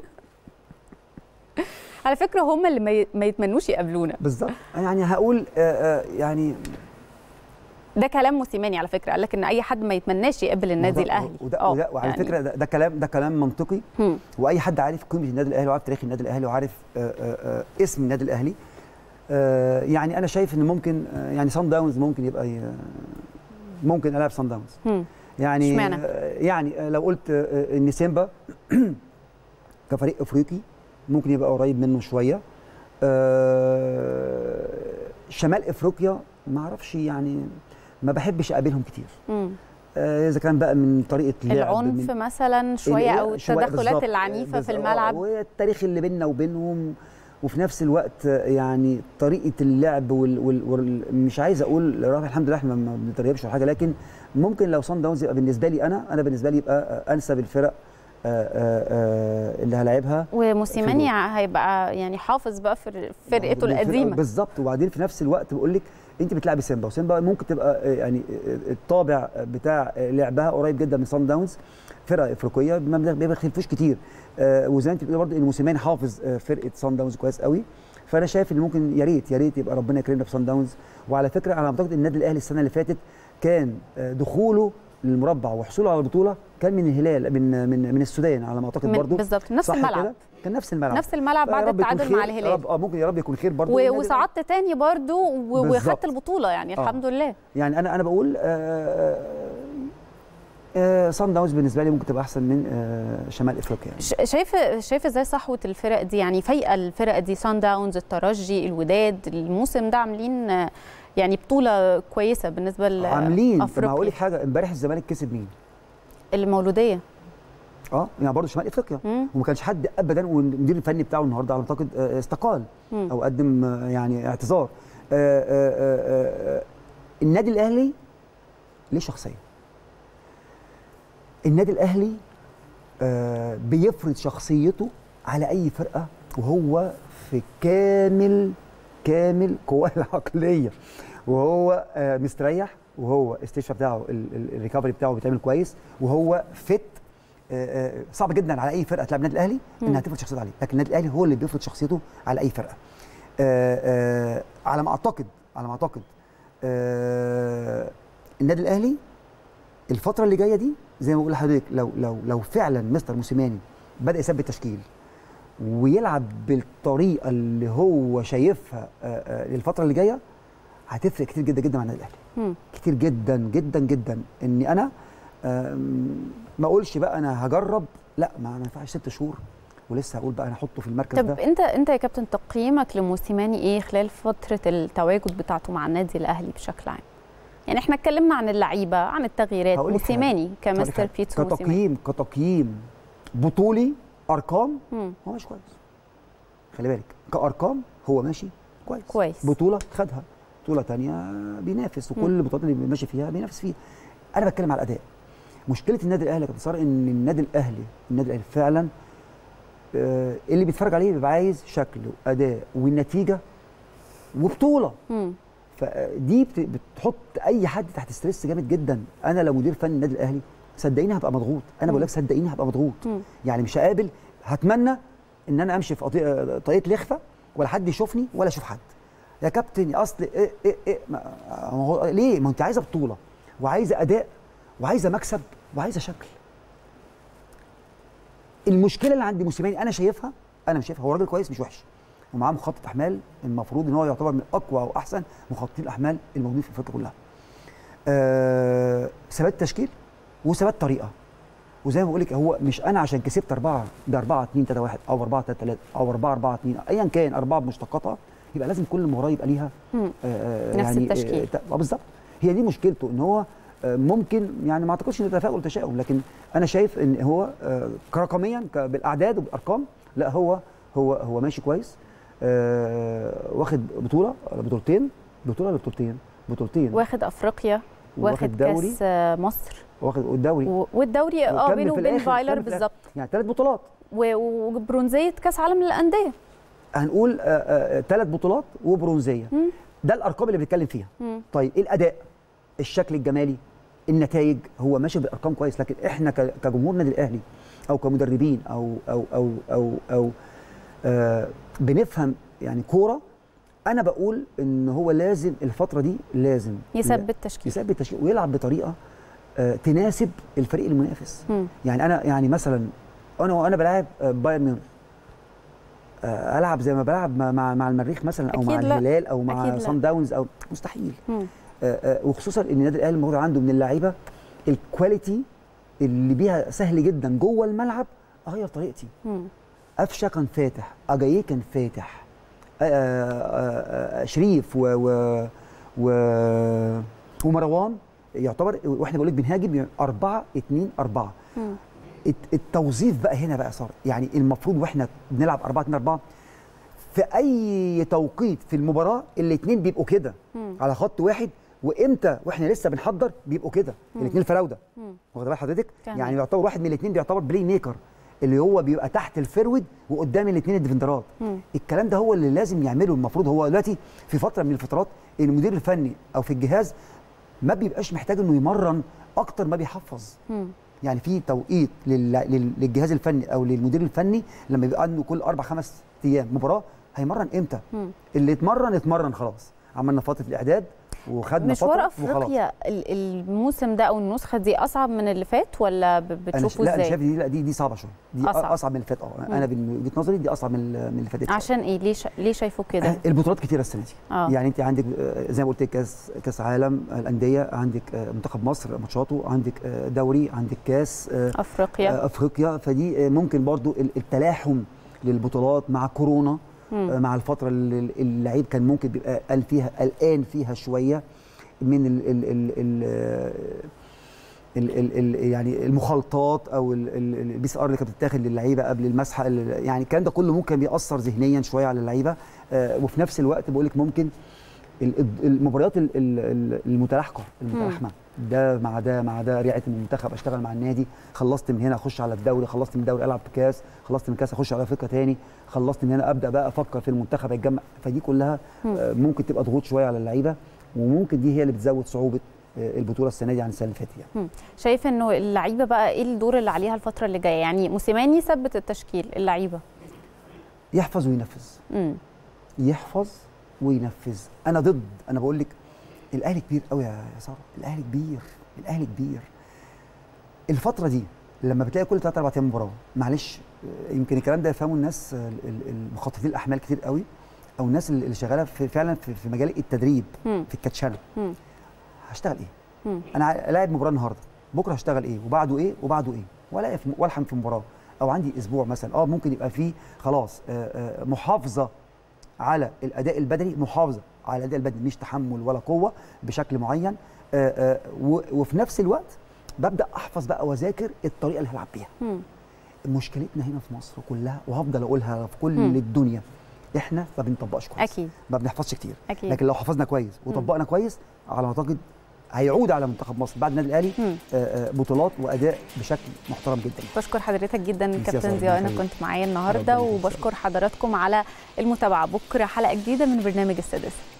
على فكره هم اللي ما ي- ما يتمنوش يقابلونا بالظبط يعني هقول آه، آه، يعني ده كلام موسيماني على فكره قال لك ان اي حد ما يتمناش يقابل النادي وده- الاهلي وده, آه، وده وعلى يعني- فكره ده, ده كلام ده كلام منطقي هم. واي حد عارف قيمه النادي الاهلي وعارف تاريخ النادي الاهلي وعارف آه، آه، آه، اسم النادي الاهلي آه، يعني انا شايف ان ممكن آه، يعني سان داونز ممكن يبقى ي- ممكن العب سان داونز هم. يعني اشمعنى؟ آه، يعني آه، لو قلت آه، ان سيمبا كفريق افريقي ممكن يبقى قريب منه شويه آه، شمال افريقيا ما اعرفش يعني ما بحبش اقابلهم كتير هم. آه، اذا كان بقى من طريقه لعب العنف من مثلا شويه الإيه؟ او شوية التدخلات بالظبط. العنيفه في بالظبط. الملعب والتاريخ اللي بيننا وبينهم وفي نفس الوقت يعني طريقه اللعب وال, وال, وال مش عايز اقول رافع الحمد لله احنا ما بنتريبش ولا حاجه لكن ممكن لو صن داونز يبقى بالنسبه لي انا انا بالنسبه لي يبقى انسب الفرق آه، آه، آه، اللي هلاعبها وموسيماني هيبقى يعني حافظ بقى في فرقته بالفرقة- القديمه بالظبط وبعدين في نفس الوقت بقول لك انت بتلعبي سيمبا وسيمبا ممكن تبقى آه، يعني آه، الطابع بتاع آه، لعبها قريب جدا من صن داونز فرقه افريقيه ما بن- ما بيختلفوش كتير آه، وزي ما انت بتقولي برضه ان موسيماني حافظ آه، فرقه صن داونز كويس قوي فانا شايف ان ممكن يا ريت يا ريت يبقى ربنا يكرمنا في صن داونز وعلى فكره انا اعتقد ان النادي الاهلي السنه اللي فاتت كان آه، دخوله للمربع وحصوله على البطوله كان من الهلال من من من السودان على ما اعتقد من- برضه بالظبط نفس صح الملعب كده؟ كان نفس الملعب نفس الملعب بعد فيا رب يكون التعادل خير. مع يا الهلال رب اه ممكن يا رب يكون خير برضه و- والنادي وصعدت تاني برضو و- بالظبط. وخدت البطوله يعني آه. الحمد لله يعني انا انا بقول آه، آه صن داونز بالنسبه لي ممكن تبقى احسن من آه شمال افريقيا يعني. ش- شايف شايف ازاي صحوه الفرق دي يعني فايقه الفرق دي سان داونز الترجي الوداد الموسم ده عاملين آه، يعني بطوله كويسه بالنسبه عاملين طب لافريقيا هقول لك حاجه امبارح الزمالك كسب مين؟ المولوديه اه يعني برضه شمال افريقيا مم. وما كانش حد ابدا والمدير الفني بتاعه النهارده على اعتقد آه، استقال مم. او قدم آه، يعني اعتذار آه، آه، آه، آه، النادي الاهلي ليه شخصيه النادي الاهلي آه، بيفرض شخصيته على اي فرقه وهو في كامل كامل قواه العقليه وهو آه، مستريح وهو الاستشفاء بتاعه ال- ال- الريكفري بتاعه بيتعمل كويس وهو فت آه، آه، صعب جدا على اي فرقه تلعب النادي الاهلي انها تفرض شخصيتها عليه لكن النادي الاهلي هو اللي بيفرض شخصيته على اي فرقه آه، آه، على ما اعتقد على ما اعتقد آه، النادي الاهلي الفتره اللي جايه دي زي ما بقول لحضرتك لو لو لو فعلا مستر موسيماني بدا يثبت تشكيل ويلعب بالطريقه اللي هو شايفها آه، آه، للفتره اللي جايه هتفرق كتير جدا جدا مع النادي الاهلي مم. كتير جدا جدا جدا اني انا آم، ما اقولش بقى انا هجرب لا ما ما ينفعش ست شهور ولسه هقول بقى انا احطه في المركز طب ده انت انت يا كابتن تقييمك لموسيماني ايه خلال فتره التواجد بتاعته مع النادي الاهلي بشكل عام يعني احنا اتكلمنا عن اللعيبه عن التغييرات هقول لك حاجة. موسيماني هقول لك كمستر حاجة. بيتسو موسيماني كتقييم كتقييم بطولي ارقام مم. هو ماشي كويس خلي بالك كارقام هو ماشي كويس كويس. بطوله خدها بطوله تانية بينافس وكل البطولات اللي ماشي فيها بينافس فيها انا بتكلم على الاداء مشكله النادي الاهلي يا كابتن ساره ان النادي الاهلي النادي الاهلي فعلا آه، اللي بيتفرج عليه بيبقى عايز شكل واداء والنتيجه وبطوله مم. فدي بت- بتحط اي حد تحت ستريس جامد جدا انا لو مدير فني النادي الاهلي صدقيني هبقى مضغوط انا بقول لك صدقيني هبقى مضغوط مم. يعني مش هقابل هتمنى ان انا امشي في قضية- طريقه لخفه ولا حد يشوفني ولا اشوف حد يا كابتن يا اصل إيه إيه إيه ما ما هو ليه ما انت عايزه بطوله وعايزه اداء وعايزه مكسب وعايزه شكل المشكله اللي عند موسيماني انا شايفها انا مش شايفها هو راجل كويس مش وحش ومعاه مخطط احمال المفروض ان هو يعتبر من اقوى واحسن مخططين الاحمال الموجودين في افريقيا كلها آه، ثبات تشكيل وثبات طريقه وزي ما بقول لك هو مش انا عشان كسبت اربعه ده 4 2 3 1 او 4 3 3 او 4 4 2 ايا كان اربعه بمشتقاتها يبقى لازم كل مباراه يبقى ليها مم. آه، نفس يعني التشكيل. آه، ت- آه، بالظبط هي دي مشكلته ان هو آه، ممكن يعني ما اعتقدش ان تفاؤل تشاؤم لكن انا شايف ان هو آه، كرقميا ك- بالاعداد وبالارقام لا هو هو هو ماشي كويس آه، واخد بطوله ولا بطولتين بطوله ولا بطولتين بطولتين واخد افريقيا واخد واخد دوري. كاس آه، مصر واخد الدوري و- والدوري اه وكمل بينه في وبين الآخر، فايلر كمل في الآخر. بالظبط يعني ثلاث بطولات و- وبرونزيه كاس عالم للانديه هنقول ثلاث بطولات وبرونزيه مم. ده الارقام اللي بنتكلم فيها مم. طيب ايه الاداء الشكل الجمالي النتائج هو ماشي بالارقام كويس لكن احنا ك- كجمهور نادي الاهلي او كمدربين او او او او او آه بنفهم يعني كوره انا بقول ان هو لازم الفتره دي لازم يثبت تشكيل يثبت التشكيل ويلعب بطريقه آه تناسب الفريق المنافس مم. يعني انا يعني مثلا انا وانا بلعب آه، بايرن ميونخ آه، العب زي ما بلعب مع مع, مع المريخ مثلا او مع أكيد لا. الهلال او مع أكيد لا. صن داونز او مستحيل مم. آه، آه، وخصوصا ان النادي الاهلي الموجود عنده من اللعيبه الكواليتي اللي بيها سهل جدا جوه الملعب اغير طريقتي مم. قفشه كان فاتح اجاييه كان فاتح آه، آه، آه، شريف و, و, و ومروان يعتبر واحنا بقول لك بنهاجم 4 2 4 مم. الت- التوظيف بقى هنا بقى صار يعني المفروض واحنا بنلعب 4 2 4 في اي توقيت في المباراه الاثنين بيبقوا كده مم. على خط واحد وامتى واحنا لسه بنحضر بيبقوا كده الاثنين الفراوده مم. واخد بال حضرتك تمام. يعني يعتبر واحد من الاثنين بيعتبر بلاي ميكر اللي هو بيبقى تحت الفرود وقدام الاثنين الديفندرات مم. الكلام ده هو اللي لازم يعمله المفروض هو دلوقتي في فتره من الفترات المدير الفني او في الجهاز ما بيبقاش محتاج انه يمرن اكتر ما بيحفظ مم. يعني في توقيت لل- لل- للجهاز الفني او للمدير الفني لما يبقى عنده كل اربع خمس ايام مباراه هيمرن امتى؟ مم. اللي اتمرن اتمرن خلاص عملنا فتره الاعداد وخدنا مشوار فتره وخلاص افريقيا ال- الموسم ده او النسخه دي اصعب من اللي فات ولا ب- انا ش... بتشوفه لا انا ازاي شايف دي لا دي دي صعبه شويه دي أصعب. اصعب, أصعب من اللي فات اه انا من وجهه نظري دي اصعب من ال- من اللي فاتت شوية. عشان ايه ليه ش... ليه شايفه كده البطولات كتيره السنه دي اه يعني انت عندك آه، زي ما قلت لك كاس كاس عالم الانديه عندك آه، منتخب مصر ماتشاته عندك آه، دوري عندك كاس آه، افريقيا آه، افريقيا فدي آه، ممكن برضو ال- التلاحم للبطولات مع كورونا مم. آه، مع الفتره اللي اللعيب كان ممكن بيبقى قال فيها قلقان فيها شويه من ال ال ال ال ال ال ال يعني المخالطات او البي سي ار اللي كانت بتتاخد للعيبه قبل المسحه ال- يعني الكلام ده كله ممكن بيأثر ذهنيا شويه على اللعيبه آه، وفي نفس الوقت بقول لك ممكن ال- المباريات ال- ال- ال- المتلاحقه المتلاحمه ده مع ده مع ده ريعه المنتخب اشتغل مع النادي خلصت من هنا اخش على الدوري خلصت من الدوري العب في كاس خلصت من الكاس اخش على افريقيا تاني خلصت من هنا ابدا بقى افكر في المنتخب هيتجمع فدي كلها مم. آه، ممكن تبقى ضغوط شويه على اللعيبه وممكن دي هي اللي بتزود صعوبه آه، البطوله السنه دي عن السنه اللي فاتت يعني شايف انه اللعيبه بقى ايه الدور اللي عليها الفتره اللي جايه يعني موسيماني ثبت التشكيل اللعيبه يحفظ وينفذ امم يحفظ وينفذ انا ضد انا بقول لك الاهلي كبير قوي يا يا ساره الاهلي كبير الاهلي كبير الفتره دي لما بتلاقي كل 3 4 ايام مباراه معلش آه، يمكن الكلام ده يفهمه الناس آه، ال- ال- المخططين الاحمال كتير قوي او الناس اللي اللي شغاله في فعلا في في مجال التدريب مم. في الكاتشانه مم. هشتغل ايه مم. انا ع- لاعب مباراه النهارده بكره هشتغل ايه وبعده ايه وبعده ايه ولا في والحم في مباراه او عندي اسبوع مثلا اه ممكن يبقى فيه خلاص آه، آه، محافظه على الاداء البدني محافظه على الاداء البدني مش تحمل ولا قوه بشكل معين آه، آه، و- وفي نفس الوقت ببدا احفظ بقى واذاكر الطريقه اللي هلعب بيها مم. مشكلتنا هنا في مصر كلها وهفضل اقولها في كل مم. الدنيا احنا ما بنطبقش كويس اكيد ما بنحفظش كتير اكيد لكن لو حفظنا كويس وطبقنا كويس على ما اعتقد هيعود على منتخب مصر بعد النادي الاهلي مم. آه، آه، بطولات واداء بشكل محترم جدا بشكر حضرتك جدا ميرسي يا كابتن سارة، ضياء ربنا انك يخليك. كنت معايا النهارده ربنا يخليك. وبشكر حضراتكم على المتابعه بكره حلقه جديده من برنامج السادسه